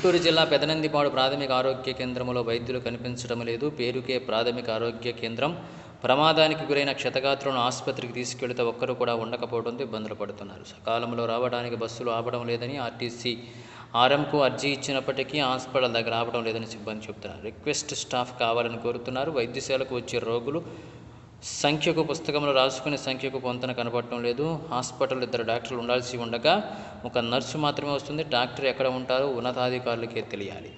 గుంటూరు జిల్లా పెదనందిపాడు ప్రాథమిక ఆరోగ్య కేంద్రంలో వైద్యులు కనిపించడం లేదు పేరుకే ప్రాథమిక ఆరోగ్య కేంద్రం ప్రమాదానికి గురైన క్షతగాత్రులను ఆసుపత్రికి తీసుకెళ్తే ఒక్కరు కూడా ఉండకపోవడంతో ఇబ్బందులు పడుతున్నారు సకాలంలో రావడానికి బస్సులు ఆపడం లేదని ఆర్టీసీ ఆర్ఎంకు అర్జీ ఇచ్చినప్పటికీ హాస్పిటల్ దగ్గర ఆపడం లేదని సిబ్బంది చెబుతున్నారు రిక్వెస్ట్ స్టాఫ్ కావాలని కోరుతున్నారు వైద్యశాలకు వచ్చే రోగులు సంఖ్యకు పుస్తకంలో రాసుకునే సంఖ్యకు పొంతన కనపడటం లేదు హాస్పిటల్ ఇద్దరు డాక్టర్లు ఉండాల్సి ఉండగా ఒక నర్సు మాత్రమే వస్తుంది డాక్టర్ ఎక్కడ ఉంటారో ఉన్నతాధికారులకే తెలియాలి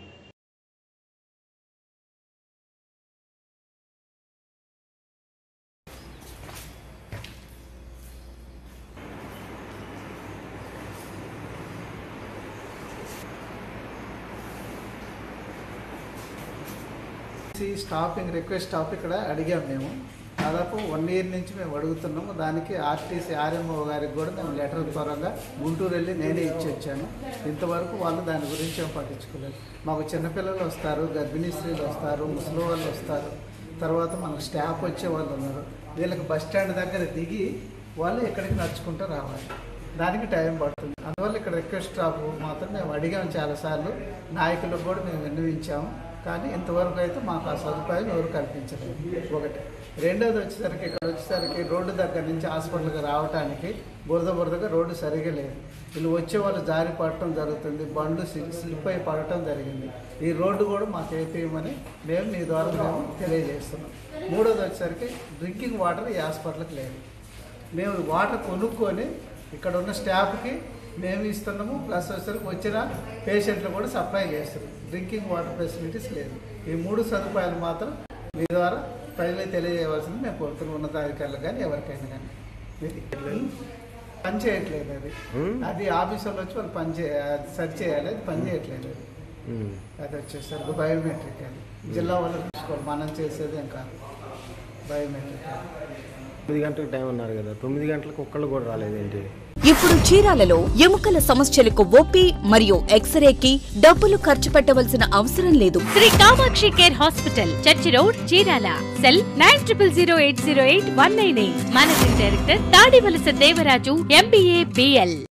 ఈ స్టాపింగ్ రిక్వెస్ట్ స్టాప్ ఇక్కడ అడిగాం మేము దాదాపు వన్ ఇయర్ నుంచి మేము అడుగుతున్నాము దానికి ఆర్టీసీ ఆర్ఎంఓ గారికి కూడా మేము లెటర్ పరంగా గుంటూరు వెళ్ళి నేనే ఇచ్చి వచ్చాను ఇంతవరకు వాళ్ళు దాని గురించి ఏం పట్టించుకోలేదు మాకు చిన్నపిల్లలు వస్తారు గర్భిణీ స్త్రీలు వస్తారు ముసలి వాళ్ళు వస్తారు తర్వాత మనకు స్టాఫ్ వచ్చే వాళ్ళు ఉన్నారు వీళ్ళకి బస్ స్టాండ్ దగ్గర దిగి వాళ్ళు ఎక్కడికి నడుచుకుంటూ రావాలి దానికి టైం పడుతుంది అందువల్ల ఇక్కడ రిక్వెస్ట్ స్టాఫ్ మాత్రం మేము అడిగాం చాలాసార్లు నాయకులకు కూడా మేము విన్నవించాము కానీ ఇంతవరకు అయితే మాకు ఆ సదుపాయం ఎవరు కల్పించలేదు ఒకటి రెండోది వచ్చేసరికి ఇక్కడ వచ్చేసరికి రోడ్డు దగ్గర నుంచి హాస్పిటల్కి రావడానికి బురద బురదగా రోడ్డు సరిగా లేదు వీళ్ళు వచ్చే వాళ్ళు జారి పడటం జరుగుతుంది బండ్లు స్లి- స్లిప్ అయి పడటం జరిగింది ఈ రోడ్డు కూడా మాకు వేపేయమని మేము మీ ద్వారా మేము తెలియజేస్తున్నాం మూడోది వచ్చేసరికి డ్రింకింగ్ వాటర్ ఈ హాస్పిటల్కి లేదు మేము వాటర్ కొనుక్కొని ఇక్కడ ఉన్న స్టాఫ్కి మేము ఇస్తున్నాము ప్లస్ వచ్చేసరికి వచ్చిన పేషెంట్లు కూడా సప్లై చేస్తున్నాం డ్రింకింగ్ వాటర్ ఫెసిలిటీస్ లేదు ఈ మూడు సదుపాయాలు మాత్రం మీ ద్వారా ప్రజలకు తెలియజేయవలసింది మేము కోరుతున్నాం ఉన్నతాధికారులు కానీ ఎవరికైనా కానీ ఇది పని చేయట్లేదు అది అది ఆఫీస్ వాళ్ళు వచ్చి వాళ్ళు పని చేయ అది సరి చేయాలి అది పని చేయట్లేదు అది అది వచ్చేసరికి బయోమెట్రిక్ అది జిల్లా వాళ్ళు చూసుకోవాలి మనం చేసేది ఏం కాదు బయోమెట్రిక్ అది తొమ్మిది గంటలకు టైం అన్నారు కదా తొమ్మిది గంటలకు ఒక్కళ్ళు కూడా రాలేదేంటి ఇప్పుడు చీరాలలో ఎముకల సమస్యలకు ఓపీ మరియు ఎక్స్రేకి డబ్బులు ఖర్చు పెట్టవలసిన అవసరం లేదు Shri Kamakshi care hospital church road Chirala cell nine triple zero eight zero eight one nine eight managing director Tadivalasa Devaraju MBA BL